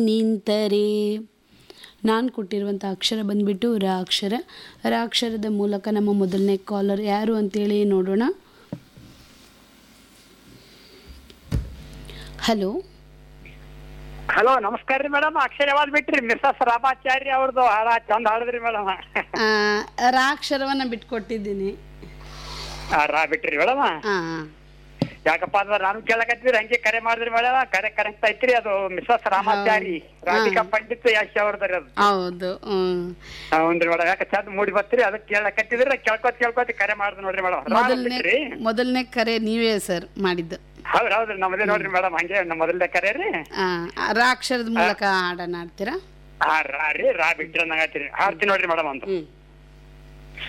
ನಿಂತರೆ ನಾನು ಕೊಟ್ಟಿರುವಂಥ ಅಕ್ಷರ ಬಂದ್ಬಿಟ್ಟು ರ ಅಕ್ಷರ ರ ಅಕ್ಷರದ ಮೂಲಕ ನಮ್ಮ ಮೊದಲನೇ ಕಾಲರ್ ಯಾರು ಅಂತೇಳಿ ನೋಡೋಣ ಹಲೋ ಹಲೋ ನಮಸ್ಕಾರ ರೀ ಮೇಡಮ್ ಅಕ್ಷರವಾದ ಬಿಟ್ರಿ ಮಿಸಸ್ ರಾಮಾಚಾರ್ಯ ಅವ್ರದ್ದು ಹಾಡ ಚಂದ ಹಾಡಿದ್ರಿ ಮೇಡಮ್ ಆ, ರ ಅಕ್ಷರವನ್ನು ಬಿಟ್ಕೊಟ್ಟಿದ್ದೀನಿ ರಾ ಬಿಟ್ರಿ ಮೇಡಮ್ ಹಾಂ ಯಾಕಪ್ಪ ಅಂದ್ರೆ ನಾನು ಕೇಳಕತ್ತಿದ್ರಿ ಹಂಗೆ ಕರೆ ಮಾಡಿದ್ರಿ ಮೇಡಮ್ ಕರೆ ಕರೆಕ್ಟ್ ಐತ್ರಿ ಅದು ಮಿಸಸ್ ರಾಮಾಚಾರಿ ರಾಧಿಕಾ ಪಂಡಿತ್ ಯಾಶ್ ಅವ್ರದ್ರಿ ಅದು ಹೌದು ಹ್ಮ್. ಹೌನ್ರಿ ಮೇಡಮ್ ಯಾಕೆ ಚಂದ ಮೂಡಿ ಬತ್ರಿ ಅದಕ್ಕೆ ಕೇಳಕತ್ತಿದ್ರಿ ಕೇಳ್ಕೊತ ಕೇಳ್ಕೊತ ಕರೆ ಮಾಡಿದ್ ನೋಡ್ರಿ ಮೇಡಮ್ ರಾ ಮೊದಲನೇ ಬಿಟ್ರಿ ಮೊದಲನೇ ಕರೆ ನೀವೇ ಸರ್ ಮಾಡಿದ್ದು ಹೌದ್ ಹೌದ್ರಿ ನಮ್ಮದೇ ನೋಡ್ರಿ ಮೇಡಮ್ ಹಂಗೆ ನಮ್ಮ ಮೊದಲನೇ ಕರೆ ರೀ ಆ, ರ ಅಕ್ಷರದ ಮೂಲಕ ಹಾಡನ್ನ ಆಡ್ತೀರಾ ಹಾ ರಾ ರೀ ರಾ ಬಿಟ್ರಿ ಅನ್ನಂಗತ್ರಿ ಹಾಡ್ತೀನಿ ನೋಡ್ರಿ ಮೇಡಮ್ ಒಂದು ಹ್ಮ್